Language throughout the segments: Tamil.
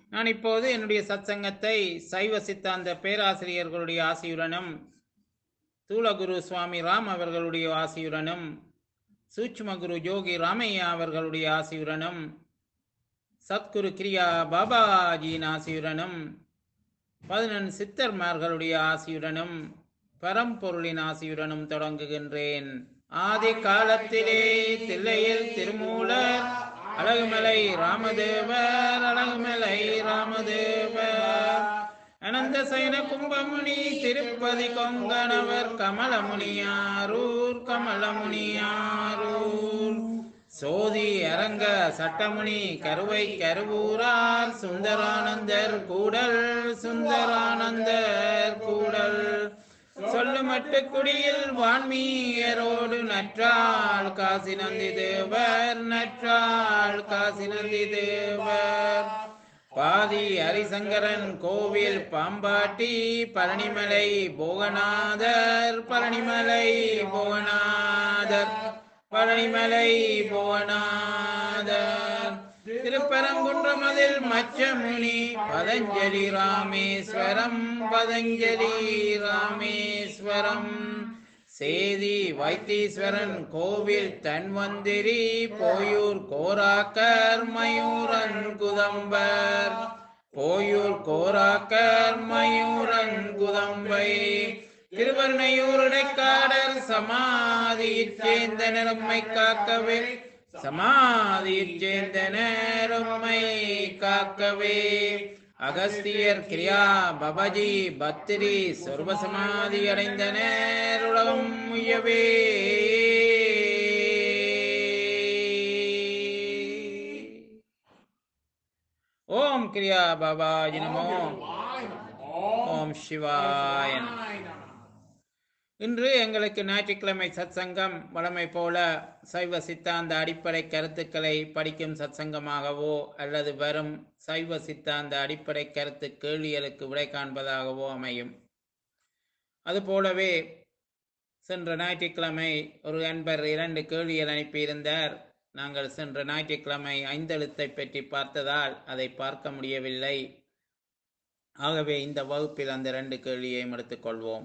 நான் இப்போது என்னுடைய சத்சங்கத்தை சைவ சித்தாந்த பேராசிரியர்களுடைய ஆசியுடனும் தூளகுரு சுவாமி ராம் அவர்களுடைய ஆசியுடனும் சூட்சும குரு ஜோகி ராமையா அவர்களுடைய ஆசியுடனும் சத்குரு கிரியா பாபாஜியின் ஆசியுடனும் பதினெண் சித்தர்மார்களுடைய ஆசியுடனும் பரம்பொருளின் ஆசியுடனும் தொடங்குகின்றேன் ஆதி காலத்திலே தில்லையில் திருமூலர் அழகுமலை ராமதேவர் அழகுமலை ராமதேவர் அனந்த சைன கும்பமுனி திருப்பதி கொங்கணவர் கமலமுனியாரூர் கமலமுனியாரூர் சோதி அரங்க சட்டமுனி கருவை கருவூரார் சுந்தரானந்தர் கூடல் சுந்தரானந்தர் கூடல் சொல்லுமட்டு குடியில் வான்மீயரோடு நற்றாள் காசி நந்தி தேவர் நற்றாள் காசி நந்தி தேவர் பாதி ஹரிசங்கரன் கோவில் பாம்பாட்டி பழனிமலை போகநாதர் பழனிமலை போகநாதர் பழனிமலை போகநாதர் திருப்பரங்குன்றமதில் மச்சமுனி பதஞ்சலி ராமேஸ்வரம் பதஞ்சலி ராமேஸ்வரம் சேதி வைத்தீஸ்வரன் கோவில் தன்வந்திரி போயூர் கோராக்கர் மயூரன் குதம்பர் போயூர் கோராக்கர் மயூரன் குதம்பை திருவர்ணையூருடைக்காடர் சமாதியைச் சேர்ந்த நிறம்மை காக்கவே சமாதியைச் சேர்ந்த நேரம்மை காக்கவே அகஸ்தியர் கிரியா பபஜி பத்திரி சொர்வ சமாதி அடைந்த நேருலகம் முயவே ஓம் கிரியா பாபாஜி நமோ ஓம் சிவாய நமோ. இன்று எங்களுக்கு ஞாயிற்றுக்கிழமை சத்சங்கம் வழமை போல சைவ சித்தாந்த அடிப்படை கருத்துக்களை படிக்கும் சத்சங்கமாகவோ அல்லது வரும் சைவ சித்தாந்த அடிப்படை கருத்து கேள்விகளுக்கு விடை காண்பதாகவோ அமையும் அதுபோலவே சென்ற ஞாயிற்றுக்கிழமை ஒரு அன்பர் இரண்டு கேள்விகள் அனுப்பியிருந்தார் நாங்கள் சென்ற ஞாயிற்றுக்கிழமை ஐந்தெழுத்தை பற்றி பார்த்ததால் அதை பார்க்க முடியவில்லை ஆகவே இந்த வகுப்பில் அந்த ரெண்டு கேள்வியையும் எடுத்துக்கொள்வோம்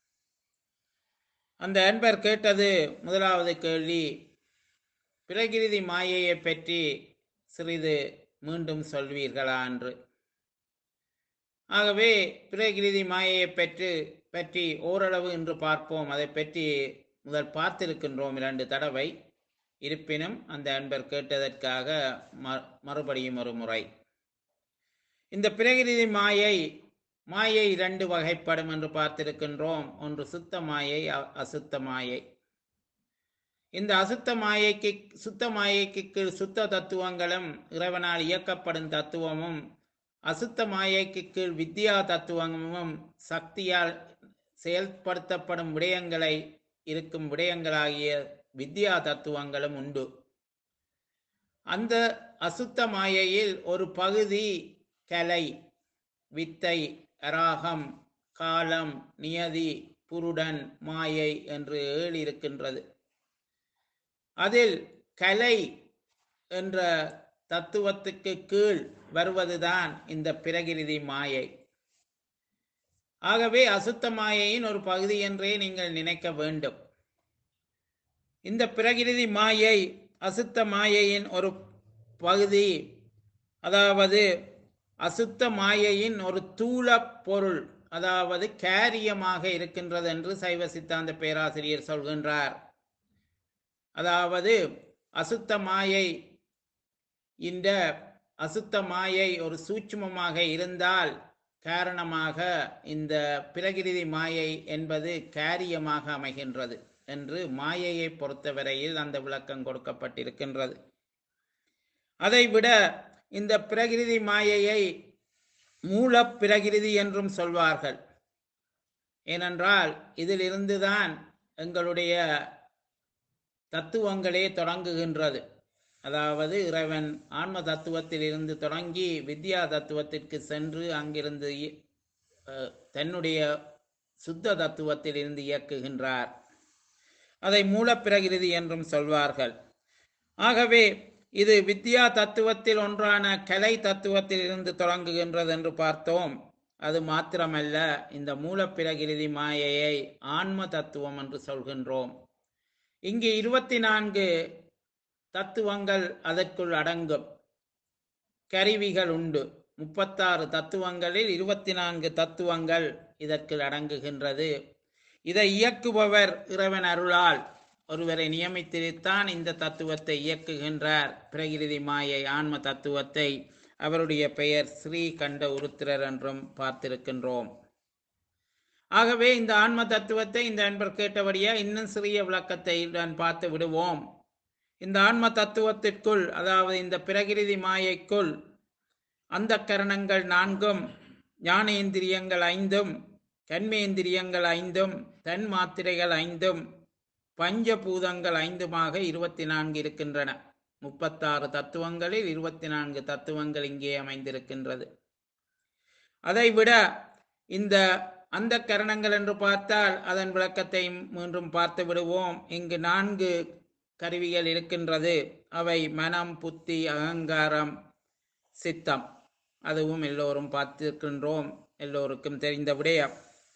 அந்த அன்பர் கேட்டது முதலாவது கேள்வி பிரகிருதி மாயையை பற்றி சிறிது மீண்டும் சொல்வீர்களா என்று ஆகவே பிரகிருதி மாயையை பற்றி பற்றி ஓரளவு இன்று பார்ப்போம் அதை பற்றி முதல் பார்த்திருக்கின்றோம் இரண்டு தடவை இருப்பினும் அந்த அன்பர் கேட்டதற்காக ம- மறுபடியும் ஒரு முறை இந்த பிரகிருதி மாயை மாயை இரண்டு வகைப்படும் என்று பார்த்திருக்கின்றோம் ஒன்று சுத்த மாயை அ- அசுத்த மாயை இந்த அசுத்த மாயைக்கு சுத்த மாயைக்கு கீழ் சுத்த தத்துவங்களும் இறைவனால் இயக்கப்படும் தத்துவமும் அசுத்த மாயைக்கு கீழ் வித்யா தத்துவமும் சக்தியால் செயல்படுத்தப்படும் விடயங்களை இருக்கும் விடயங்களாகிய வித்யா தத்துவங்களும் உண்டு அந்த அசுத்த மாயையில் ஒரு பகுதி கலை வித்தை அராகம் காலம் நியதி புருடன் மாயை என்று ஏழு இருக்கின்றது அதில் கலை என்ற தத்துவத்துக்கு கீழ் வருவதுதான் இந்த பிரகிருதி மாயை ஆகவே அசுத்த மாயையின் ஒரு பகுதி என்றே நீங்கள் நினைக்க வேண்டும் இந்த பிரகிருதி மாயை அசுத்த மாயையின் ஒரு பகுதி அதாவது அசுத்த மாயையின் ஒரு தூள பொருள் அதாவது கேரியமாக இருக்கின்றது என்று சைவ சித்தாந்த பேராசிரியர் சொல்கின்றார் அதாவது அசுத்த மாயை இந்த அசுத்த மாயை ஒரு சூட்சுமமாக இருந்தால் காரணமாக இந்த பிரகிருதி மாயை என்பது காரியமாக அமைகின்றது என்று மாயையை பொறுத்தவரையில் அந்த விளக்கம் கொடுக்கப்பட்டிருக்கின்றது அதைவிட இந்த பிரகிருதி மாயையை மூலப் பிரகிருதி என்றும் சொல்வார்கள் ஏனென்றால் இதிலிருந்துதான் எங்களுடைய தத்துவங்களே தொடங்குகின்றது அதாவது இறைவன் ஆன்ம தத்துவத்தில் இருந்து தொடங்கி வித்யா தத்துவத்திற்கு சென்று அங்கிருந்து இ- அஹ், தன்னுடைய சுத்த தத்துவத்தில் இருந்து இயக்குகின்றார் அதை மூலப்பிரகிருதி என்றும் சொல்வார்கள் ஆகவே இது வித்யா தத்துவத்தில் ஒன்றான கலை தத்துவத்தில் இருந்து தொடங்குகின்றது என்று பார்த்தோம் அது மாத்திரமல்ல இந்த மூலப்பிரகிருதி மாயையை ஆன்ம தத்துவம் என்று சொல்கின்றோம் இங்கு இருபத்தி நான்கு தத்துவங்கள் அதற்குள் அடங்கும் கருவிகள் உண்டு முப்பத்தாறு தத்துவங்களில் இருபத்தி நான்கு தத்துவங்கள் இதற்கு அடங்குகின்றது இதை இயக்குபவர் இறைவன் அருளால் ஒருவரை நியமித்திருத்தான் இந்த தத்துவத்தை இயக்குகின்றார் பிரகிருதி மாயை ஆன்ம தத்துவத்தை அவருடைய பெயர் ஸ்ரீ கண்ட உருத்திரர் என்றும் பார்த்திருக்கின்றோம் ஆகவே இந்த ஆன்ம தத்துவத்தை இந்த அன்பர் கேட்டபடியா இன்னும் சிறிய விளக்கத்தை நான் பார்த்து விடுவோம் இந்த ஆன்ம தத்துவத்திற்குள் அதாவது இந்த பிரகிருதி மாயைக்குள் அந்த கரணங்கள் நான்கும் ஞானேந்திரியங்கள் ஐந்தும் கண்மேந்திரியங்கள் ஐந்தும் தன் மாத்திரைகள் ஐந்தும் பஞ்சபூதங்கள் ஐந்துமாக இருபத்தி நான்கு இருக்கின்றன முப்பத்தாறு தத்துவங்களில் இருபத்தி நான்கு தத்துவங்கள் இங்கே அமைந்திருக்கின்றது அதைவிட இந்த அந்த கரணங்கள் என்று பார்த்தால் அதன் விளக்கத்தை மீண்டும் பார்த்து விடுவோம் இங்கு நான்கு கருவிகள் இருக்கின்றது அவை மனம் புத்தி அகங்காரம் சித்தம் அதுவும் எல்லோரும் பார்த்திருக்கின்றோம் எல்லோருக்கும் தெரிந்த விடயம்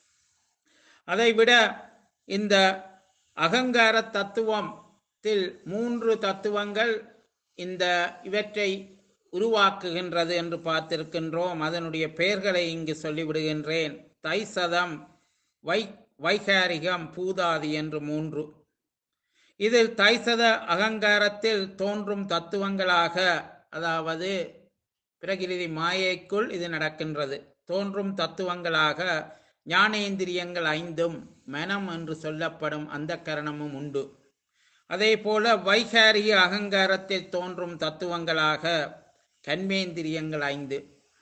அதைவிட இந்த அகங்கார தத்துவத்தில் மூன்று தத்துவங்கள் இந்த இவற்றை உருவாக்குகின்றது என்று பார்த்திருக்கின்றோம் அதனுடைய பெயர்களை இங்கு சொல்லிவிடுகின்றேன் தைசதம் வை வைகாரிகம் பூதாதி என்று மூன்று இதில் தைசத அகங்காரத்தில் தோன்றும் தத்துவங்களாக அதாவது பிரகிருதி மாயைக்குள் இது நடக்கின்றது தோன்றும் தத்துவங்களாக ஞானேந்திரியங்கள் ஐந்தும் மனம் என்று சொல்லப்படும் அந்த கரணமும் உண்டு அதே போல வைகாரிக அகங்காரத்தில் தோன்றும் தத்துவங்களாக கண்மேந்திரியங்கள் ஐந்து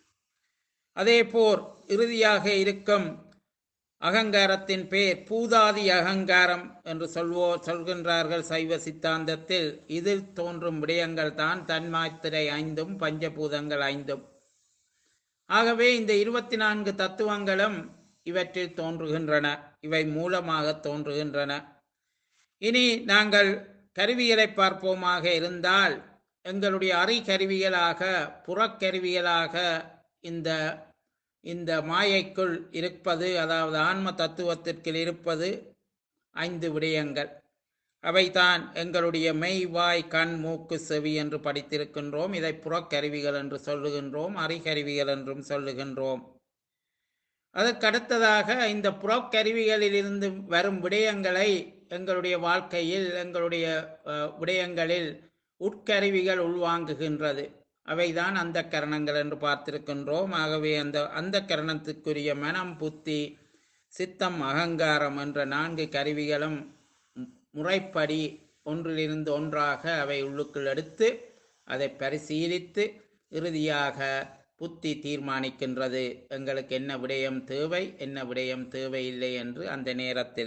அதே போர் இறுதியாக இருக்கும் அகங்காரத்தின் பேர் பூதாதி அகங்காரம் என்று சொல்வோ சொல்கின்றார்கள் சைவ சித்தாந்தத்தில் இதில் தோன்றும் விடயங்கள் தான் தன்மாத்திரை ஐந்தும் பஞ்சபூதங்கள் ஐந்தும் ஆகவே இந்த இருபத்தி நான்கு தத்துவங்களும் இவற்றில் தோன்றுகின்றன இவை மூலமாக தோன்றுகின்றன இனி நாங்கள் கருவிகளை பார்ப்போமாக இருந்தால் எங்களுடைய அறிகருவிகளாக புறக்கருவிகளாக இந்த இந்த மாயைக்குள் இருப்பது அதாவது ஆன்ம தத்துவத்திற்குள் இருப்பது ஐந்து விடயங்கள் அவைதான் எங்களுடைய மெய் வாய் கண் மூக்கு செவி என்று படித்திருக்கின்றோம் இதை புறக்கருவிகள் என்று சொல்லுகின்றோம் அறிகருவிகள் என்றும் சொல்லுகின்றோம் அதற்கடுத்ததாக இந்த புறக்கருவிகளிலிருந்து வரும் விடயங்களை எங்களுடைய வாழ்க்கையில் எங்களுடைய அஹ், விடயங்களில் உட்கருவிகள் உள்வாங்குகின்றது அவைதான் அந்த கரணங்கள் என்று பார்த்திருக்கின்றோம் ஆகவே அந்த அந்த கரணத்துக்குரிய மனம் புத்தி சித்தம் அகங்காரம் என்ற நான்கு கருவிகளும் மு- முறைப்படி ஒன்றிலிருந்து ஒன்றாக அவை உள்ளுக்குள் எடுத்து அதை பரிசீலித்து இறுதியாக புத்தி தீர்மானிக்கின்றது எங்களுக்கு என்ன விடயம் தேவை என்ன விடயம் தேவையில்லை என்று அந்த நேரத்தில்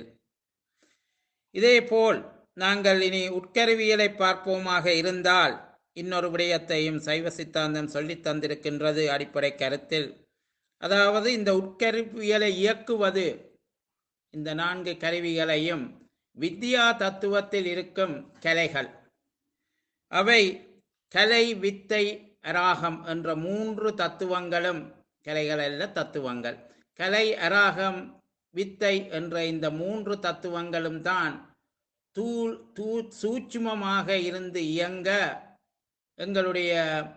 இதேபோல் நாங்கள் இனி உட்கருவியலை பார்ப்போமாக இருந்தால் இன்னொரு விடயத்தையும் சைவ சித்தாந்தம் சொல்லித் தந்திருக்கின்றது அடிப்படை கருத்தில் அதாவது இந்த உட்கருவியலை இயக்குவது இந்த நான்கு கருவிகளையும் வித்யா தத்துவத்தில் இருக்கும் கலைகள் அவை கலை வித்தை அராகம் என்ற மூன்று தத்துவங்களும் கலைகள் அல்ல தத்துவங்கள் கலை அராகம் வித்தை என்ற இந்த மூன்று தத்துவங்களும் தான் தூள் தூ சூட்சுமமாக இருந்து இயங்க எங்களுடைய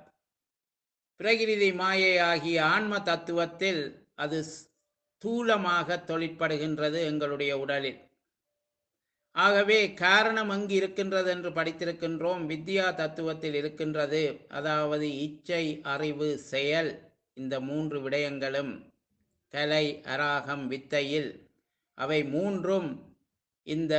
பிரகிருதி மாயை ஆகிய ஆன்ம தத்துவத்தில் அது ஸ்தூலமாக தொழிற்படுகின்றது எங்களுடைய உடலில் ஆகவே காரணம் அங்கு இருக்கின்றது என்று படித்திருக்கின்றோம் வித்யா தத்துவத்தில் இருக்கின்றது அதாவது இச்சை அறிவு செயல் இந்த மூன்று விடயங்களும் கலை அராகம் வித்தையில் அவை மூன்றும் இந்த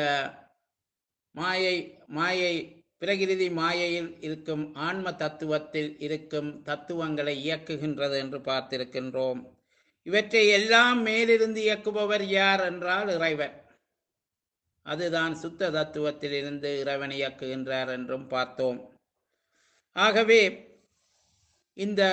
மாயை மாயை பிரகிருதி மாயையில் இருக்கும் ஆன்ம தத்துவத்தில் இருக்கும் தத்துவங்களை இயக்குகின்றது என்று பார்த்திருக்கின்றோம் இவற்றை எல்லாம் மேலிருந்து இயக்குபவர் யார் என்றால் இறைவன் அதுதான் சுத்த தத்துவத்தில் இருந்து இறைவன் இயக்குகின்றார் என்றும் பார்த்தோம் ஆகவே இந்த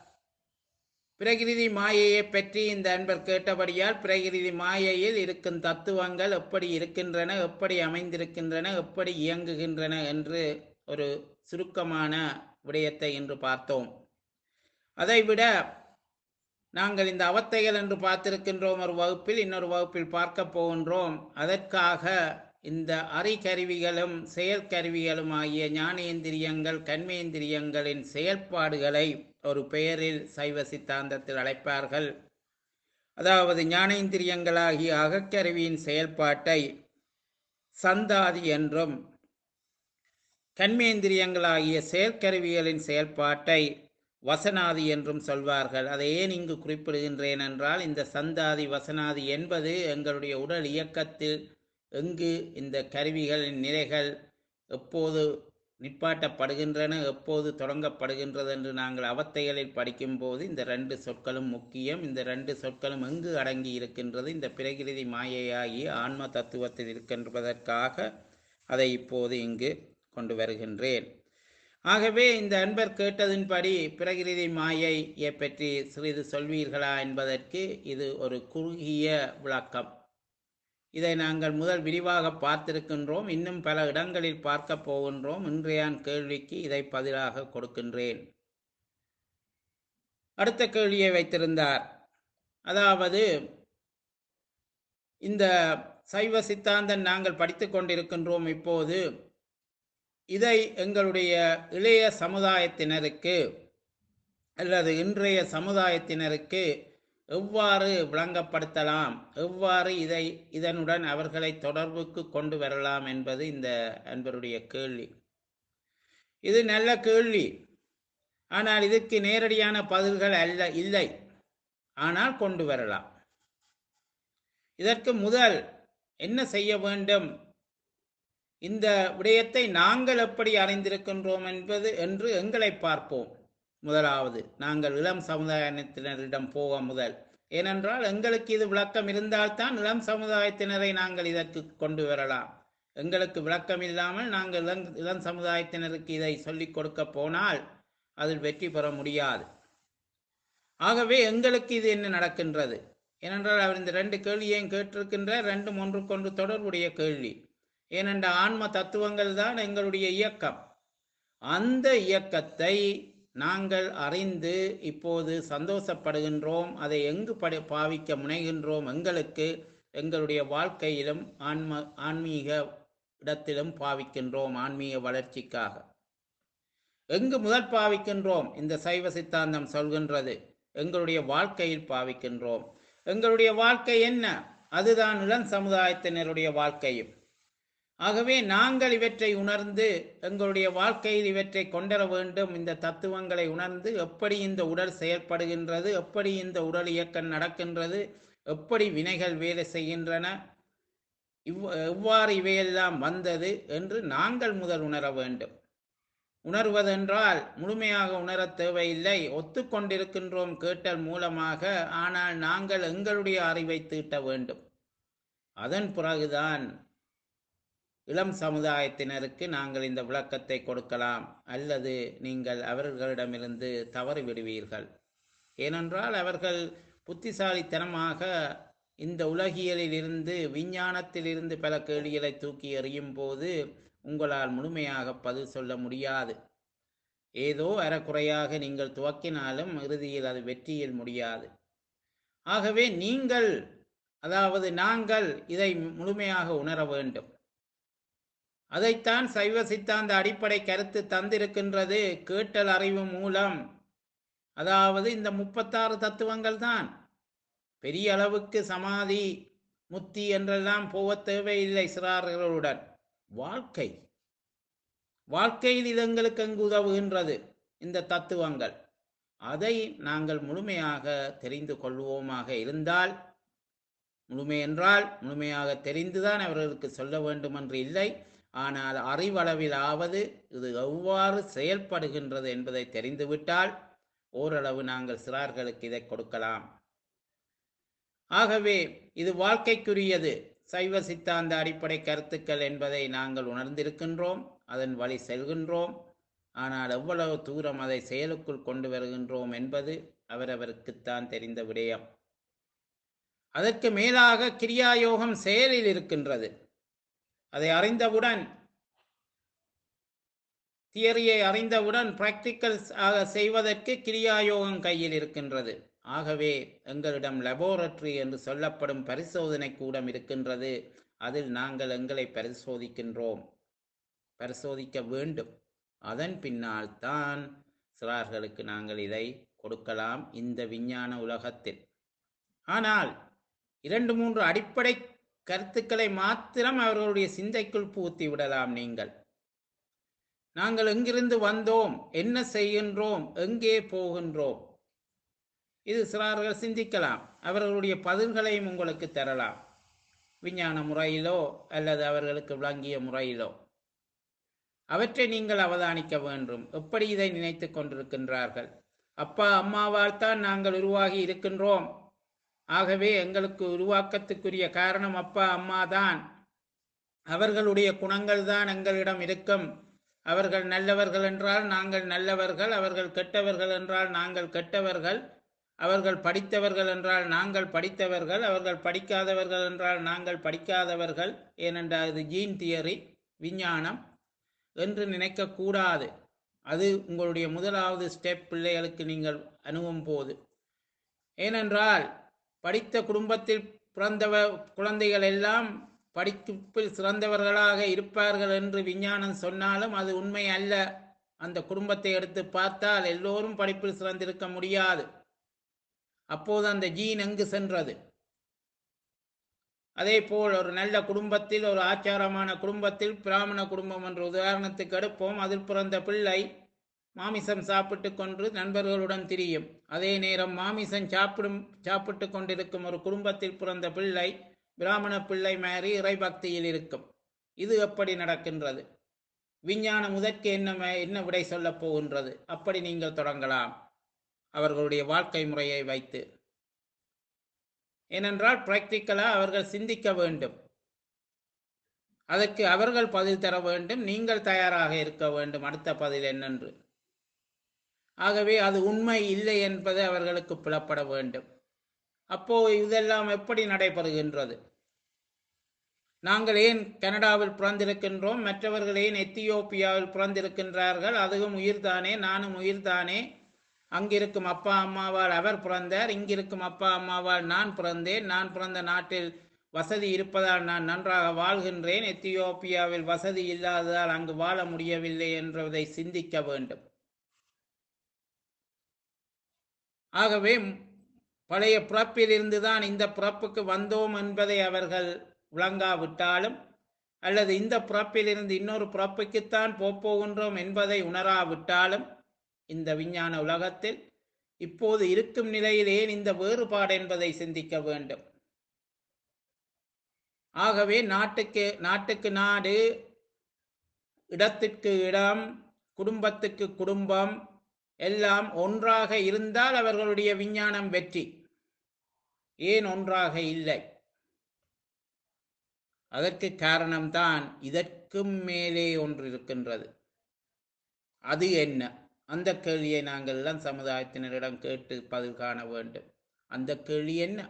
பிரகிருதி மாயையை பற்றி இந்த அன்பர் கேட்டபடியால் பிரகிருதி மாயையில் இருக்கும் தத்துவங்கள் எப்படி இருக்கின்றன எப்படி அமைந்திருக்கின்றன எப்படி இயங்குகின்றன என்று ஒரு சுருக்கமான விடயத்தை இன்று பார்த்தோம் அதைவிட நாங்கள் இந்த அவத்தைகள் என்று பார்த்திருக்கின்றோம் ஒரு வகுப்பில் இன்னொரு வகுப்பில் பார்க்க போகின்றோம் அதற்காக இந்த அறிகருவிகளும் செயற்கருவிகளும் ஆகிய ஞானேந்திரியங்கள் கண்மேந்திரியங்களின் செயல்பாடுகளை ஒரு பெயரில் சைவ சித்தாந்தத்தில் அழைப்பார்கள் அதாவது ஞானேந்திரியங்களாகிய அகக்கருவியின் செயல்பாட்டை சந்தாதி என்றும் கண்மேந்திரியங்களாகிய செயற்கருவிகளின் செயல்பாட்டை வசனாதி என்றும் சொல்வார்கள் அதை ஏன் இங்கு குறிப்பிடுகின்றேன் என்றால் இந்த சந்தாதி வசனாதி என்பது எங்களுடைய உடல் இயக்கத்தில் எங்கு இந்த கருவிகளின் நிலைகள் எப்போது நிப்பாட்டப்படுகின்றன எப்போது தொடங்கப்படுகின்றது என்று நாங்கள் அவத்தைகளில் படிக்கும்போது இந்த ரெண்டு சொற்களும் முக்கியம் இந்த ரெண்டு சொற்களும் எங்கு அடங்கி இருக்கின்றது இந்த பிரகிருதி மாயையாகிய ஆன்ம தத்துவத்தில் இருக்கின்றதற்காக அதை இப்போது இங்கு கொண்டு வருகின்றேன் ஆகவே இந்த அன்பர் கேட்டதின்படி பிரகிருதி மாயையை பற்றி சிறிது சொல்வீர்களா என்பதற்கு இது ஒரு குறுகிய விளக்கம் இதை நாங்கள் முதல் விரிவாக பார்த்திருக்கின்றோம் இன்னும் பல இடங்களில் பார்க்க போகின்றோம் இன்றையான் கேள்விக்கு இதை பதிலாக கொடுக்கின்றேன் அடுத்த கேள்வியை வைத்திருந்தார் அதாவது இந்த சைவ சித்தாந்தம் நாங்கள் படித்துக் கொண்டிருக்கின்றோம் இப்போது இதை எங்களுடைய இளைய சமுதாயத்தினருக்கு அல்லது இன்றைய சமுதாயத்தினருக்கு எவ்வாறு விளங்கப்படுத்தலாம் எவ்வாறு இதை இதனுடன் அவர்களை தொடர்புக்கு கொண்டு வரலாம் என்பது இந்த அன்பருடைய கேள்வி இது நல்ல கேள்வி ஆனால் இதற்கு நேரடியான பதில்கள் அல்ல இல்லை ஆனால் கொண்டு வரலாம் இதற்கு முதல் என்ன செய்ய வேண்டும் இந்த விடயத்தை நாங்கள் எப்படி அறிந்திருக்கின்றோம் என்பது என்று எங்களை பார்ப்போம் முதலாவது நாங்கள் இளம் சமுதாயத்தினரிடம் போக முதல் ஏனென்றால் எங்களுக்கு இது விளக்கம் இருந்தால்தான் இளம் சமுதாயத்தினரை நாங்கள் இதற்கு கொண்டு வரலாம் எங்களுக்கு விளக்கம் இல்லாமல் நாங்கள் இளம் இளம் சமுதாயத்தினருக்கு இதை சொல்லிக் கொடுக்க போனால் அதில் வெற்றி பெற முடியாது ஆகவே எங்களுக்கு இது என்ன நடக்கின்றது ஏனென்றால் அவர் இந்த ரெண்டு கேள்வியையும் கேட்டிருக்கின்ற ரெண்டும் ஒன்றுக்கொன்று தொடர்புடைய கேள்வி ஏனென்ற ஆன்ம தத்துவங்கள் தான் எங்களுடைய இயக்கம் அந்த இயக்கத்தை நாங்கள் அறிந்து இப்போது சந்தோஷப்படுகின்றோம் அதை எங்கு படி பாவிக்க முனைகின்றோம் எங்களுக்கு எங்களுடைய வாழ்க்கையிலும் ஆன்ம ஆன்மீக இடத்திலும் பாவிக்கின்றோம் ஆன்மீக வளர்ச்சிக்காக எங்கு முதல் பாவிக்கின்றோம் இந்த சைவ சித்தாந்தம் சொல்கின்றது எங்களுடைய வாழ்க்கையில் பாவிக்கின்றோம் எங்களுடைய வாழ்க்கை என்ன அதுதான் இளம் சமுதாயத்தினருடைய வாழ்க்கையும் ஆகவே நாங்கள் இவற்றை உணர்ந்து எங்களுடைய வாழ்க்கையில் இவற்றை கொண்டர வேண்டும் இந்த தத்துவங்களை உணர்ந்து எப்படி இந்த உடல் செயல்படுகின்றது எப்படி இந்த உடல் இயக்கம் நடக்கின்றது எப்படி வினைகள் வேலை செய்கின்றன இவ் எவ்வாறு இவையெல்லாம் வந்தது என்று நாங்கள் முதல் உணர வேண்டும் உணர்வதென்றால் முழுமையாக உணரத் தேவையில்லை ஒத்துக்கொண்டிருக்கின்றோம் கேட்டல் மூலமாக ஆனால் நாங்கள் எங்களுடைய அறிவை தீட்ட வேண்டும் அதன் பிறகுதான் இளம் சமுதாயத்தினருக்கு நாங்கள் இந்த விளக்கத்தை கொடுக்கலாம் அல்லது நீங்கள் அவர்களிடமிருந்து தவறி விடுவீர்கள் ஏனென்றால் அவர்கள் புத்திசாலித்தனமாக இந்த உலகியலில் இருந்து விஞ்ஞானத்தில் இருந்து பல கேள்விகளை தூக்கி எறியும் போது உங்களால் முழுமையாக பதில் சொல்ல முடியாது ஏதோ அறக்குறையாக நீங்கள் துவக்கினாலும் இறுதியில் அது வெற்றியில் முடியாது ஆகவே நீங்கள் அதாவது நாங்கள் இதை முழுமையாக உணர வேண்டும் அதைத்தான் சைவ சித்தாந்த அடிப்படை கருத்து தந்திருக்கின்றது கேட்டல் அறிவு மூலம் அதாவது இந்த முப்பத்தாறு தத்துவங்கள் தான் பெரிய அளவுக்கு சமாதி முத்தி என்றெல்லாம் போக தேவையில்லை சிறார்களுடன் வாழ்க்கை வாழ்க்கையில் இது எங்களுக்கு எங்கு உதவுகின்றது இந்த தத்துவங்கள் அதை நாங்கள் முழுமையாக தெரிந்து கொள்வோமாக இருந்தால் முழுமை என்றால் முழுமையாக தெரிந்துதான் அவர்களுக்கு சொல்ல வேண்டும் என்று இல்லை ஆனால் அறிவளவிலாவது இது எவ்வாறு செயல்படுகின்றது என்பதை தெரிந்துவிட்டால் ஓரளவு நாங்கள் சிறார்களுக்கு இதை கொடுக்கலாம் ஆகவே இது வாழ்க்கைக்குரியது சைவ சித்தாந்த அடிப்படை கருத்துக்கள் என்பதை நாங்கள் உணர்ந்திருக்கின்றோம் அதன் வழி செல்கின்றோம் ஆனால் எவ்வளவு தூரம் அதை செயலுக்குள் கொண்டு வருகின்றோம் என்பது அவரவருக்குத்தான் தெரிந்த விடயம் அதற்கு மேலாக கிரியாயோகம் செயலில் இருக்கின்றது அதை அறிந்தவுடன் தியரியை அறிந்தவுடன் பிராக்டிக்கல்ஸ் ஆக செய்வதற்கு கிரியாயோகம் கையில் இருக்கின்றது ஆகவே எங்களிடம் லெபோரட்டரி என்று சொல்லப்படும் பரிசோதனை கூடம் இருக்கின்றது அதில் நாங்கள் எங்களை பரிசோதிக்கின்றோம் பரிசோதிக்க வேண்டும் அதன் பின்னால் தான் சிறார்களுக்கு நாங்கள் இதை கொடுக்கலாம் இந்த விஞ்ஞான உலகத்தில் ஆனால் இரண்டு மூன்று அடிப்படை கருத்துக்களை மாத்திரம் அவர்களுடைய சிந்தைக்குள் பூத்தி விடலாம் நீங்கள் நாங்கள் எங்கிருந்து வந்தோம் என்ன செய்கின்றோம் எங்கே போகின்றோம் இது சிறார்கள் சிந்திக்கலாம் அவர்களுடைய பதில்களையும் உங்களுக்கு தரலாம் விஞ்ஞான முறையிலோ அல்லது அவர்களுக்கு விளங்கிய முறையிலோ அவற்றை நீங்கள் அவதானிக்க வேண்டும் எப்படி இதை நினைத்து கொண்டிருக்கின்றார்கள் அப்பா அம்மாவால் தான் நாங்கள் உருவாகி இருக்கின்றோம் ஆகவே எங்களுக்கு உருவாக்கத்துக்குரிய காரணம் அப்பா அம்மா தான் அவர்களுடைய குணங்கள் தான் எங்களிடம் இருக்கும் அவர்கள் நல்லவர்கள் என்றால் நாங்கள் நல்லவர்கள் அவர்கள் கெட்டவர்கள் என்றால் நாங்கள் கெட்டவர்கள் அவர்கள் படித்தவர்கள் என்றால் நாங்கள் படித்தவர்கள் அவர்கள் படிக்காதவர்கள் என்றால் நாங்கள் படிக்காதவர்கள் ஏனென்றால் இது ஜீன் தியரி விஞ்ஞானம் என்று நினைக்கக்கூடாது அது உங்களுடைய முதலாவது ஸ்டெப் பிள்ளைகளுக்கு நீங்கள் அணுகும் போது ஏனென்றால் படித்த குடும்பத்தில் பிறந்தவ குழந்தைகள் எல்லாம் படிப்பில் சிறந்தவர்களாக இருப்பார்கள் என்று விஞ்ஞானம் சொன்னாலும் அது உண்மை அல்ல அந்த குடும்பத்தை எடுத்து பார்த்தால் எல்லோரும் படிப்பில் சிறந்திருக்க முடியாது அப்போது அந்த ஜீன் எங்கு சென்றது அதே போல் ஒரு நல்ல குடும்பத்தில் ஒரு ஆச்சாரமான குடும்பத்தில் பிராமண குடும்பம் என்ற உதாரணத்துக்கு எடுப்போம் அதில் பிறந்த பிள்ளை மாமிசம் சாப்பிட்டு கொண்டு நண்பர்களுடன் திரியும் அதே நேரம் மாமிசம் சாப்பிடும் சாப்பிட்டு கொண்டிருக்கும் ஒரு குடும்பத்தில் பிறந்த பிள்ளை பிராமண பிள்ளை மாறி இறைபக்தியில் இருக்கும் இது எப்படி நடக்கின்றது விஞ்ஞானம் முதற்கு என்ன ம- என்ன விடை சொல்லப் போகின்றது அப்படி நீங்கள் தொடங்கலாம் அவர்களுடைய வாழ்க்கை முறையை வைத்து ஏனென்றால் பிராக்டிக்கலா அவர்கள் சிந்திக்க வேண்டும் அதற்கு அவர்கள் பதில் தர வேண்டும் நீங்கள் தயாராக இருக்க வேண்டும் அடுத்த பதில் என்னென்று ஆகவே அது உண்மை இல்லை என்பது அவர்களுக்கு புலப்பட வேண்டும் அப்போ இதெல்லாம் எப்படி நடைபெறுகின்றது நாங்கள் ஏன் கனடாவில் பிறந்திருக்கின்றோம் மற்றவர்கள் ஏன் எத்தியோப்பியாவில் பிறந்திருக்கின்றார்கள் அதுவும் உயிர்தானே நானும் உயிர்தானே அங்கிருக்கும் அப்பா அம்மாவால் அவர் பிறந்தார் இங்கிருக்கும் அப்பா அம்மாவால் நான் பிறந்தேன் நான் பிறந்த நாட்டில் வசதி இருப்பதால் நான் நன்றாக வாழ்கின்றேன் எத்தியோப்பியாவில் வசதி இல்லாததால் அங்கு வாழ முடியவில்லை என்றதை சிந்திக்க வேண்டும் ஆகவே ம், பழைய பிறப்பிலிருந்து தான் இந்த பிறப்புக்கு வந்தோம் என்பதை அவர்கள் விளங்காவிட்டாலும் அல்லது இந்த பிறப்பிலிருந்து இன்னொரு பிறப்புக்குத்தான் போப்போகின்றோம் என்பதை உணராவிட்டாலும் இந்த விஞ்ஞான உலகத்தில் இப்போது இருக்கும் நிலையில் ஏன் இந்த வேறுபாடு என்பதை சிந்திக்க வேண்டும் ஆகவே நாட்டுக்கு நாட்டுக்கு நாடு இடத்திற்கு இடம் குடும்பத்துக்கு குடும்பம் எல்லாம் ஒன்றாக இருந்தால் அவர்களுடைய விஞ்ஞானம் வெற்றி ஏன் ஒன்றாக இல்லை அதற்கு காரணம்தான் இதற்கும் மேலே ஒன்று இருக்கின்றது அது என்ன அந்த கேள்வியை நாங்கள் எல்லாம் சமுதாயத்தினரிடம் கேட்டு பதில் காண வேண்டும் அந்த கேள்வி என்ன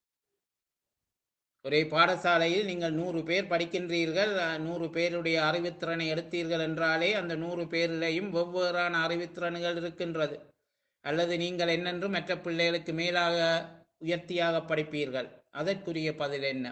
ஒரே பாடசாலையில் நீங்கள் நூறு பேர் படிக்கின்றீர்கள் அஹ், நூறு பேருடைய அறிவுத்திறனை எடுத்தீர்கள் என்றாலே அந்த நூறு பேரிலையும் வெவ்வேறான அறிவுத்திறன்கள் இருக்கின்றது அல்லது நீங்கள் என்னென்று மற்ற பிள்ளைகளுக்கு மேலாக உயர்த்தியாக படிப்பீர்கள் அதற்குரிய பதில் என்ன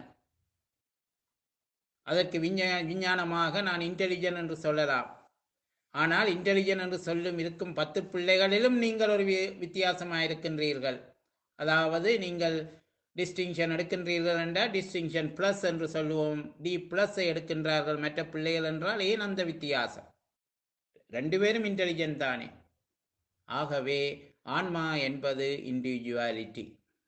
அதற்கு விஞ்ஞா விஞ்ஞானமாக நான் இன்டெலிஜென்ட் என்று சொல்லலாம் ஆனால் இன்டெலிஜென்ட் என்று சொல்லும் இருக்கும் பத்து பிள்ளைகளிலும் நீங்கள் ஒரு வி- வித்தியாசமாக இருக்கின்றீர்கள் அதாவது நீங்கள் டிஸ்டிங்ஷன் எடுக்கின்றீர்கள் என்றால் டிஸ்டிங்ஷன் பிளஸ் என்று சொல்லுவோம் டி பிளஸ் எடுக்கின்றார்கள் மற்ற பிள்ளைகள் என்றால் ஏன் அந்த வித்தியாசம் ரெண்டு பேரும் இன்டெலிஜென்ட் தானே ஆகவே ஆன்மா என்பது இண்டிவிஜுவாலிட்டி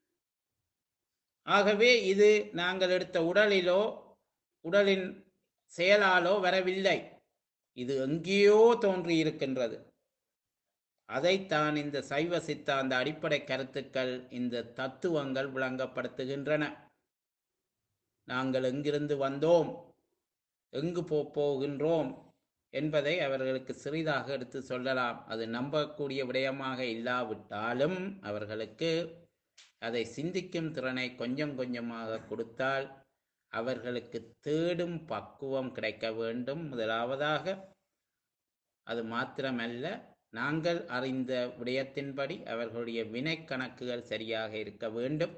ஆகவே இது நாங்கள் எடுத்த உடலிலோ உடலின் செயலாலோ வரவில்லை இது எங்கேயோ தோன்றி இருக்கின்றது அதைத்தான் இந்த சைவ சித்தாந்த அடிப்படை கருத்துக்கள் இந்த தத்துவங்கள் விளங்கப்படுத்துகின்றன நாங்கள் எங்கிருந்து வந்தோம் எங்கு போப் போகின்றோம் என்பதை அவர்களுக்கு சிறிதாக எடுத்து சொல்லலாம் அது நம்பக்கூடிய விடயமாக இல்லாவிட்டாலும் அவர்களுக்கு அதை சிந்திக்கும் திறனை கொஞ்சம் கொஞ்சமாக கொடுத்தால் அவர்களுக்கு தேடும் பக்குவம் கிடைக்க வேண்டும் முதலாவதாக அது மாத்திரமல்ல நாங்கள் அறிந்த விடயத்தின்படி அவர்களுடைய வினை கணக்குகள் சரியாக இருக்க வேண்டும்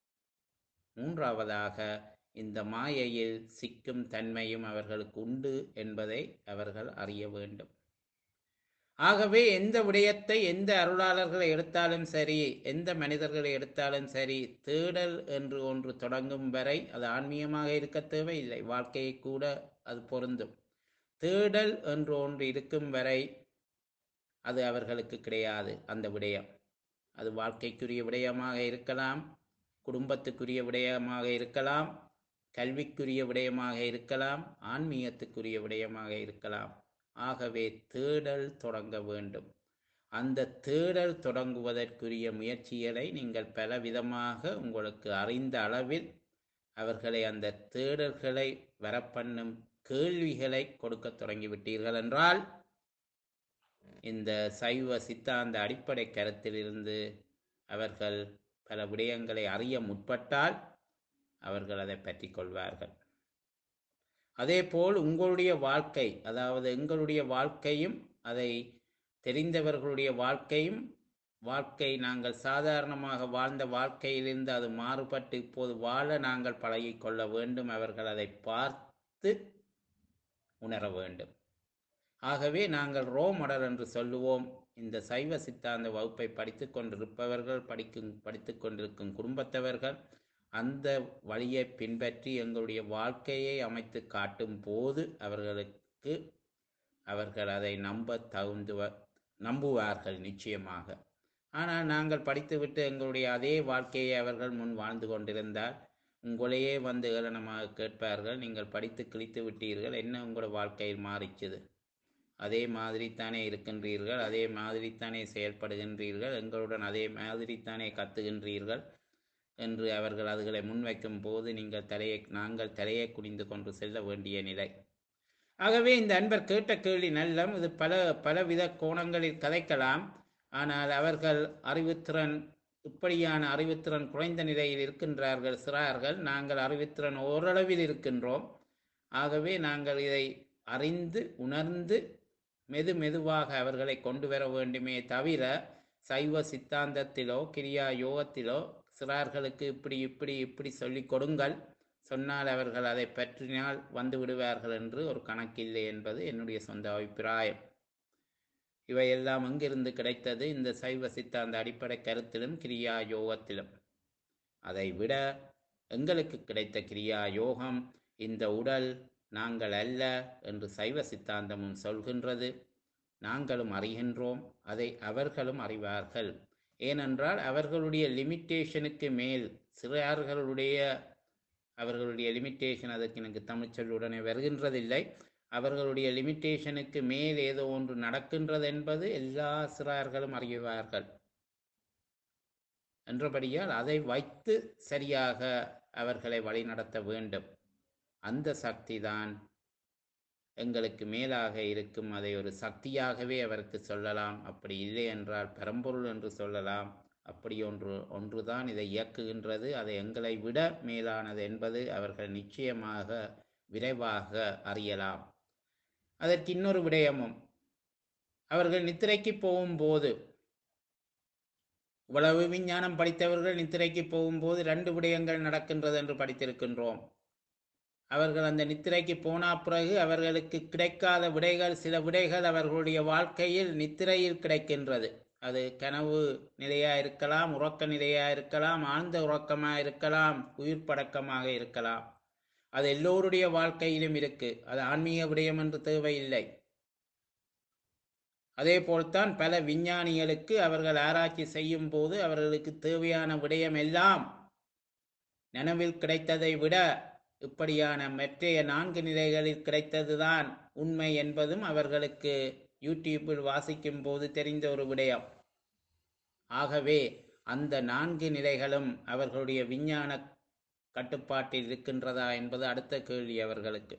மூன்றாவதாக இந்த மாயையில் சிக்கும் தன்மையும் அவர்களுக்கு உண்டு என்பதை அவர்கள் அறிய வேண்டும் ஆகவே எந்த விடயத்தை எந்த அருளாளர்களை எடுத்தாலும் சரி எந்த மனிதர்களை எடுத்தாலும் சரி தேடல் என்று ஒன்று தொடங்கும் வரை அது ஆன்மீகமாக இருக்க தேவையில்லை வாழ்க்கையை கூட அது பொருந்தும் தேடல் என்று ஒன்று இருக்கும் வரை அது அவர்களுக்கு கிடையாது அந்த விடயம் அது வாழ்க்கைக்குரிய விடயமாக இருக்கலாம் குடும்பத்துக்குரிய விடயமாக இருக்கலாம் கல்விக்குரிய விடயமாக இருக்கலாம் ஆன்மீகத்துக்குரிய விடயமாக இருக்கலாம் ஆகவே தேடல் தொடங்க வேண்டும் அந்த தேடல் தொடங்குவதற்குரிய முயற்சிகளை நீங்கள் பலவிதமாக உங்களுக்கு அறிந்த அளவில் அவர்களை அந்த தேடல்களை வரப்பண்ணும் கேள்விகளை கொடுக்க தொடங்கிவிட்டீர்கள் என்றால் இந்த சைவ சித்தாந்த அடிப்படை கருத்திலிருந்து அவர்கள் பல விடயங்களை அறிய முற்பட்டால் அவர்கள் அதை பற்றி கொள்வார்கள் அதேபோல் உங்களுடைய வாழ்க்கை அதாவது எங்களுடைய வாழ்க்கையும் அதை தெரிந்தவர்களுடைய வாழ்க்கையும் வாழ்க்கை நாங்கள் சாதாரணமாக வாழ்ந்த வாழ்க்கையிலிருந்து அது மாறுபட்டு இப்போது வாழ நாங்கள் பழகிக் கொள்ள வேண்டும் அவர்கள் அதை பார்த்து உணர வேண்டும் ஆகவே நாங்கள் ரோ மாடல் என்று சொல்லுவோம் இந்த சைவ சித்தாந்த வகுப்பை படித்து கொண்டிருப்பவர்கள் படிக்கும் படித்து கொண்டிருக்கும் குடும்பத்தவர்கள் அந்த வழியை பின்பற்றி எங்களுடைய வாழ்க்கையை அமைத்து காட்டும் போது அவர்களுக்கு அவர்கள் அதை நம்ப தகுந்துவ நம்புவார்கள் நிச்சயமாக ஆனால் நாங்கள் படித்துவிட்டு எங்களுடைய அதே வாழ்க்கையை அவர்கள் முன் வாழ்ந்து கொண்டிருந்தால் உங்களையே வந்து ஏளனமாக கேட்பார்கள் நீங்கள் படித்து கிழித்து விட்டீர்கள் என்ன உங்களோட வாழ்க்கையில் மாறிச்சுது அதே மாதிரி தானே இருக்கின்றீர்கள் அதே மாதிரி தானே செயல்படுகின்றீர்கள் எங்களுடன் அதே மாதிரி தானே கத்துகின்றீர்கள் என்று அவர்கள் அதுகளை முன்வைக்கும் போது நீங்கள் தலையை நாங்கள் தலையை குனிந்து கொண்டு செல்ல வேண்டிய நிலை ஆகவே இந்த அன்பர் கேட்ட கேள்வி நல்லம் இது பல பலவித கோணங்களில் கதைக்கலாம் ஆனால் அவர்கள் அறிவுத்திறன் இப்படியான அறிவுத்திறன் குறைந்த நிலையில் இருக்கின்றார்கள் சிறார்கள் நாங்கள் அறிவுத்திறன் ஓரளவில் இருக்கின்றோம் ஆகவே நாங்கள் இதை அறிந்து உணர்ந்து மெது மெதுவாக அவர்களை கொண்டு வர வேண்டுமே தவிர சைவ சித்தாந்தத்திலோ கிரியா யோகத்திலோ சிறார்களுக்கு இப்படி இப்படி இப்படி சொல்லிக் கொடுங்கள் சொன்னால் அவர்கள் அதை பற்றினால் வந்து விடுவார்கள் என்று ஒரு கணக்கில்லை என்பது என்னுடைய சொந்த அபிப்பிராயம் இவையெல்லாம் எங்கிருந்து கிடைத்தது இந்த சைவ சித்தாந்த அடிப்படை கருத்திலும் கிரியா யோகத்திலும் அதை விட எங்களுக்கு கிடைத்த கிரியா யோகம் இந்த உடல் நாங்கள் அல்ல என்று சைவ சித்தாந்தமும் சொல்கின்றது நாங்களும் அறிகின்றோம் அதை அவர்களும் அறிவார்கள் ஏனென்றால் அவர்களுடைய லிமிட்டேஷனுக்கு மேல் சிறார்களுடைய அவர்களுடைய லிமிட்டேஷன் அதற்கு எனக்கு தமிழ் சொல்லுடனே வருகின்றதில்லை அவர்களுடைய லிமிட்டேஷனுக்கு மேல் ஏதோ ஒன்று நடக்கின்றது என்பது எல்லா சிறார்களும் அறிவார்கள் என்றபடியால் அதை வைத்து சரியாக அவர்களை வழிநடத்த வேண்டும் அந்த சக்தி தான் எங்களுக்கு மேலாக இருக்கும் அதை ஒரு சக்தியாகவே அவருக்கு சொல்லலாம் அப்படி இல்லை என்றால் பரம்பொருள் என்று சொல்லலாம் அப்படி ஒன்று ஒன்றுதான் இதை இயக்குகின்றது அது எங்களை விட மேலானது என்பது அவர்கள் நிச்சயமாக விரைவாக அறியலாம் அதற்கு இன்னொரு விடயமும் அவர்கள் நித்திரைக்கு போகும்போது இவ்வளவு விஞ்ஞானம் படித்தவர்கள் நித்திரைக்கு போகும்போது ரெண்டு விடயங்கள் நடக்கின்றது என்று படித்திருக்கின்றோம் அவர்கள் அந்த நித்திரைக்கு போன பிறகு அவர்களுக்கு கிடைக்காத விடைகள் சில விடைகள் அவர்களுடைய வாழ்க்கையில் நித்திரையில் கிடைக்கின்றது அது கனவு நிலையா இருக்கலாம் உறக்க நிலையா இருக்கலாம் ஆழ்ந்த உறக்கமாக இருக்கலாம் உயிர் படக்கமாக இருக்கலாம் அது எல்லோருடைய வாழ்க்கையிலும் இருக்கு அது ஆன்மீக விடயம் என்று தேவையில்லை அதே போல்தான் பல விஞ்ஞானிகளுக்கு அவர்கள் ஆராய்ச்சி செய்யும் போது அவர்களுக்கு தேவையான விடயம் எல்லாம் நனவில் கிடைத்ததை விட இப்படியான மற்றைய நான்கு நிலைகளில் கிடைத்ததுதான் உண்மை என்பதும் அவர்களுக்கு யூடியூப்பில் வாசிக்கும் போது தெரிந்த ஒரு விடயம் ஆகவே அந்த நான்கு நிலைகளும் அவர்களுடைய விஞ்ஞான கட்டுப்பாட்டில் இருக்கின்றதா என்பது அடுத்த கேள்வி அவர்களுக்கு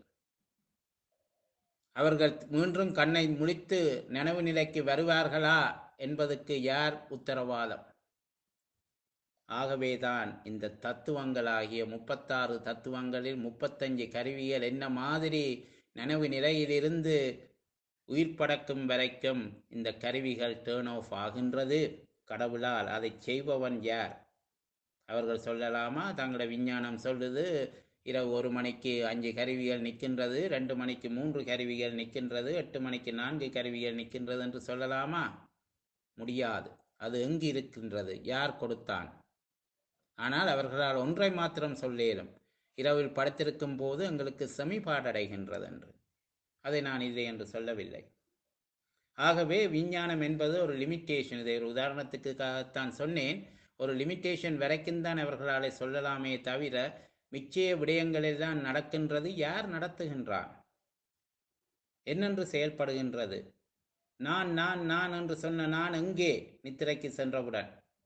அவர்கள் மீண்டும் கண்ணை முழித்து நனவு நிலைக்கு வருவார்களா என்பதற்கு யார் உத்தரவாதம் ஆகவேதான் இந்த தத்துவங்களாகிய முப்பத்தாறு தத்துவங்களில் முப்பத்தஞ்சு கருவிகள் என்ன மாதிரி நனவு நிலையிலிருந்து உயிர் படக்கும் வரைக்கும் இந்த கருவிகள் டேர்ன் ஆஃப் ஆகின்றது கடவுளால் அதை செய்பவன் யார் அவர்கள் சொல்லலாமா தங்களோட விஞ்ஞானம் சொல்லுது இரவு ஒரு மணிக்கு அஞ்சு கருவிகள் நிற்கின்றது ரெண்டு மணிக்கு மூன்று கருவிகள் நிற்கின்றது எட்டு மணிக்கு நான்கு கருவிகள் நிற்கின்றது என்று சொல்லலாமா முடியாது அது எங்கு இருக்கின்றது யார் கொடுத்தான் ஆனால் அவர்களால் ஒன்றை மாத்திரம் சொல்லேலும் இரவில் படுத்திருக்கும் போது எங்களுக்கு செமிபாடடைகின்றது என்று அதை நான் இல்லை என்று சொல்லவில்லை ஆகவே விஞ்ஞானம் என்பது ஒரு லிமிட்டேஷன் இதை ஒரு உதாரணத்துக்காகத்தான் சொன்னேன் ஒரு லிமிட்டேஷன் வரைக்கும் தான் அவர்களாலே சொல்லலாமே தவிர மிச்சய விடயங்களில் தான் நடக்கின்றது யார் நடத்துகின்றான் என்னென்று செயல்படுகின்றது நான் நான் நான் என்று சொன்ன நான் எங்கே நித்திரைக்கு சென்றவுடன்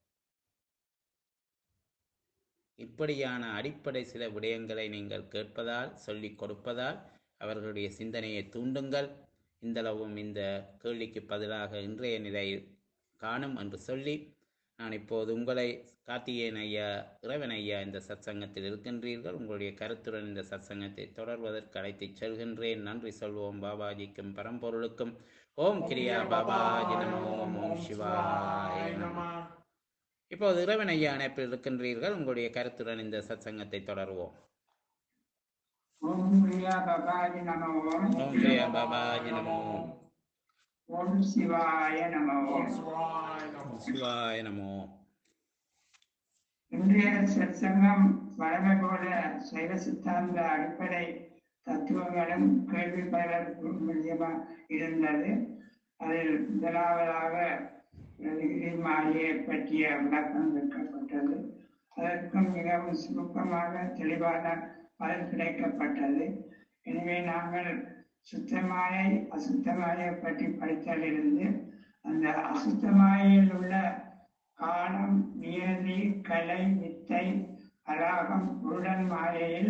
இப்படியான அடிப்படை சில விடயங்களை நீங்கள் கேட்பதால் சொல்லிக் கொடுப்பதால் அவர்களுடைய சிந்தனையை தூண்டுங்கள் இந்தளவும் இந்த கேள்விக்கு பதிலாக இன்றைய நிலையில் காணும் என்று சொல்லி நான் இப்போது உங்களை கார்த்திகேயன் ஐயா இறைவன் ஐயா இந்த சத்சங்கத்தில் இருக்கின்றீர்கள் உங்களுடைய கருத்துடன் இந்த சத்சங்கத்தை தொடர்வதற்கு அழைத்துச் செல்கின்றேன் நன்றி சொல்வோம் பாபாஜிக்கும் பரம்பொருளுக்கும் ஓம் கிரியா பாபாஜி நமோ ஓம் ஓம் சிவாய நம இப்போது இறைவன் ஐயா அணைப்பில் இருக்கின்றீர்கள் உங்களுடைய கருத்துடன் இந்த சத்சங்கத்தை தொடர்வோம் ஓம் பிரியா பபாஜி நம ஓம் ஓம் கிரியா பாபாஜி நமோ ஓம் சிவாய நம ஓம் ஓம் சிவாய நமோ இன்றைய சத்சங்கம் வழமை போல சைவ சித்தாந்த அடிப்படை தத்துவங்களும் கேள்வி பலருக்கும் மூலியமா இருந்தது அதில் முதலாவதாக பிரதிகிரி மாயை பற்றிய விளக்கம் வைக்கப்பட்டது அதற்கும் மிகவும் சுருக்கமாக தெளிவான பதில் கிடைக்கப்பட்டது எனவே நாங்கள் சுத்தமாயை அசுத்தமாயை பற்றி படித்ததிலிருந்து அந்த அசுத்தமாயில் உள்ள காலம் நியதி கலை வித்தை அராகம் உருடன் மாயையில்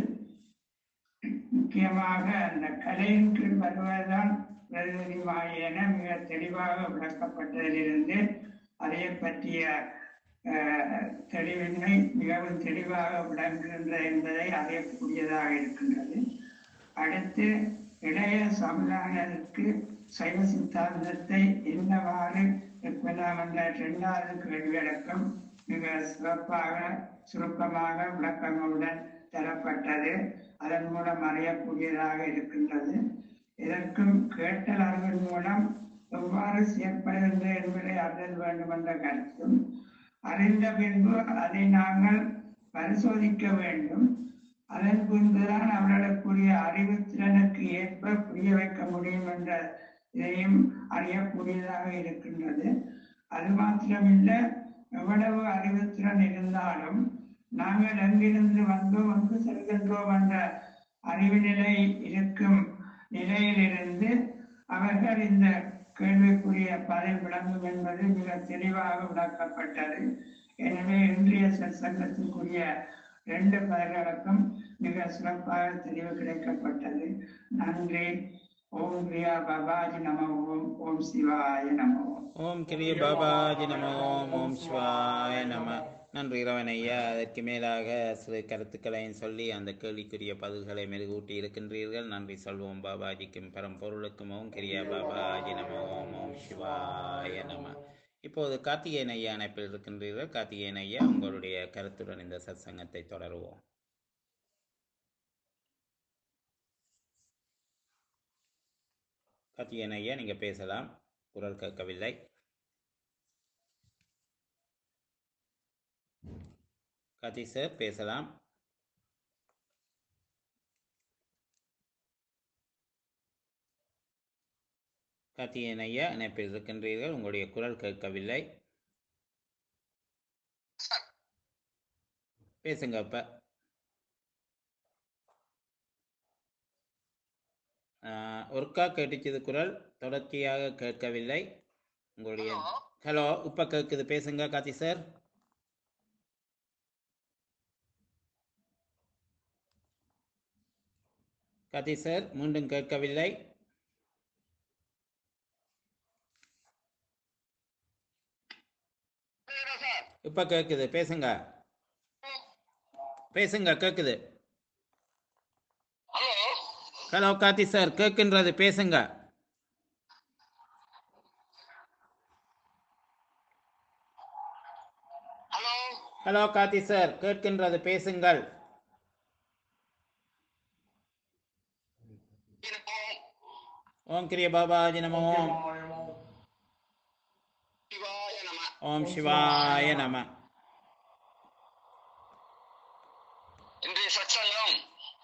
முக்கியமாக அந்த கலையின் கீழ் வருவதுதான் பிரதிநிதி மாயை என மிக தெளிவாக விளக்கப்பட்டதிலிருந்து அதை பற்றிய அஹ், தெளிவின்மை மிகவும் தெளிவாக விளங்குகின்ற என்பதை அறியக்கூடியதாக இருக்கின்றது அடுத்து இளைய சமுதாயத்திற்கு சைவ சித்தாந்தத்தை என்னவாறு இருக்கலாம் என்ற இரண்டாவது கேள்வி விளக்கம் மிக சிறப்பாக சுருக்கமாக விளக்கங்களுடன் தரப்பட்டது அதன் மூலம் அறியக்கூடியதாக இருக்கின்றது இதற்கும் கேட்டல் அறிவின் மூலம் எவ்வாறு செயற்படுகின்றது என்பதை அறிதல் வேண்டும் என்ற கருத்தும் அறிந்த பின்பு அதை நாங்கள் பரிசோதிக்க வேண்டும் அதன் பின்புதான் அவர்களுக்குரிய அறிவுத்திறனுக்கு ஏற்ப புரிய வைக்க முடியும் என்ற இதையும் அறியக்கூடியதாக இருக்கின்றது அது மாத்திரமில்லை எவ்வளவு அறிவுத்திறன் இருந்தாலும் நாங்கள் எங்கிருந்து வந்தோம் வந்து செல்கின்றோம் என்ற அறிவு நிலை இருக்கும் நிலையிலிருந்து அவர்கள் இந்த கேள்விக்குரிய பதில் விளங்கும் என்பது மிக தெளிவாக விளக்கப்பட்டது எனவே இன்றைய சங்கத்திற்குரிய ரெண்டு பதில்களுக்கும் மிக சிறப்பாக தெளிவு கிடைக்கப்பட்டது நன்றி ஓம் பிரியா பாபாஜி நம ஓம் ஓம் சிவாய நம ஓம் ஓம் கிரிய பாபாஜி நமோ ஓம் ஓம் சிவாய நம நன்றி இரவன் ஐயா அதற்கு மேலாக சில கருத்துக்களையும் சொல்லி அந்த கேள்விக்குரிய பதில்களை மெருகூட்டி இருக்கின்றீர்கள் நன்றி சொல்வோம் பாபாஜிக்கும் பரம்பொருளுக்கும் ஓம் கிரியா பாபாஜி நமோ ஓம் ஓம் சிவாய நம இப்போது கார்த்திகேயன் ஐயா அணைப்பில் இருக்கின்றீர்கள் கார்த்திகேயன் ஐயா உங்களுடைய கருத்துடன் இந்த சத்சங்கத்தை தொடருவோம் கார்த்திகேயன் ஐயா நீங்க பேசலாம் குரல் கேட்கவில்லை கார்த்தி சார் பேசலாம் கார்த்திகேயன் ஐயா இணைப்பில் இருக்கின்றீர்கள் உங்களுடைய குரல் கேட்கவில்லை பேசுங்க அப்ப ஆஹ், ஒருக்கா கேட்டுச்சுது குரல் தொடர்ச்சியாக கேட்கவில்லை உங்களுடைய ஹலோ இப்ப கேட்குது பேசுங்க கார்த்தி சார் கார்த்தி சார் மீண்டும் கேட்கவில்லை இப்ப கேட்குது பேசுங்க பேசுங்க கேட்குது ஹலோ ஹலோ கார்த்தி சார் கேட்கின்றது பேசுங்க ஹலோ கார்த்தி சார் கேட்கின்றது பேசுங்கள் ஓம் கிரிய பாபாஜி நம ஓம் சிவாய நம ஓம் சிவாய நம இன்றைய சத்சங்கம்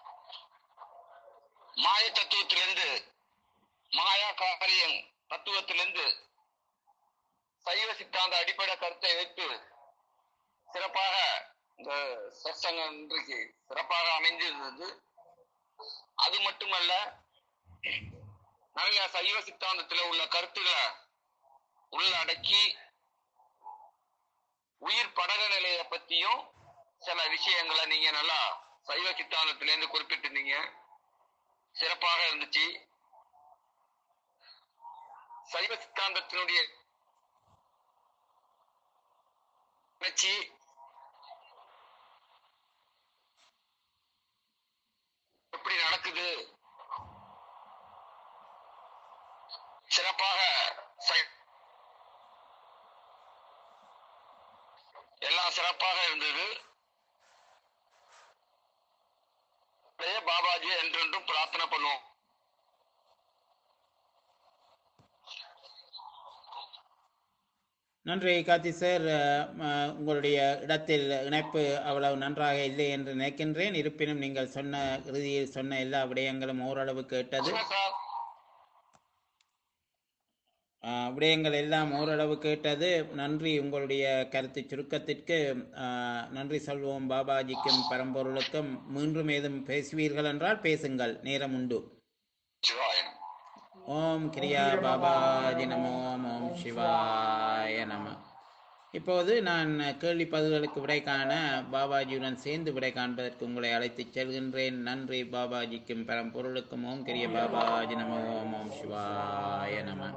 மாய தத்துவத்திலிருந்து மாயா காரியம் தத்துவத்திலிருந்து சைவ சித்தாந்த அடிப்படை கருத்தை வைத்து சிறப்பாக இந்த சத்சங்கம் இன்றைக்கு சிறப்பாக அமைந்திருந்தது அது மட்டுமல்ல நிறைய சைவ சித்தாந்தத்தில் உள்ள கருத்துக்களை உள்ளடக்கி உயிர் படக நிலையை பத்தியும் சில விஷயங்களை நீங்க நல்லா சைவ சித்தாந்தத்தில இருந்து குறிப்பிட்டிருந்தீங்க சிறப்பாக இருந்துச்சு சைவ சித்தாந்தத்தினுடைய வச்சு எப்படி நடக்குது சிறப்பாக சை- எல்லாம் சிறப்பாக இருந்தது அப்படியே பாபாஜி என்றென்றும் பிரார்த்தனை பண்ணுவோம் நன்றி கார்த்தி சார் அஹ், ம- உங்களுடைய இடத்தில் இணைப்பு அவ்வளவு நன்றாக இல்லை என்று நினைக்கின்றேன் இருப்பினும் நீங்கள் சொன்ன இறுதியில் சொன்ன எல்லா விடயங்களும் ஓரளவு கேட்டது சொல்லுங்க சார் ஆஹ் விடயங்கள் எல்லாம் ஓரளவு கேட்டது நன்றி உங்களுடைய கருத்து சுருக்கத்திற்கு ஆஹ் நன்றி சொல்வோம் பாபாஜிக்கும் பரம்பொருளுக்கும் மீண்டும் ஏதும் பேசுவீர்கள் என்றால் பேசுங்கள் நேரம் உண்டு சிவாயன் ஓம் கிரியா பாபாஜி நமோ ஓம் ஓம் சிவாய நம இப்போது நான் கேள்வி பதில்களுக்கு விடை காண பாபாஜியுடன் சேர்ந்து விடை காண்பதற்கு உங்களை அழைத்துச் செல்கின்றேன் நன்றி பாபாஜிக்கும் பரம்பொருளுக்கும் ஓம் கிரிய பாபாஜி நமோ ஓம் ஓம் சிவாய நம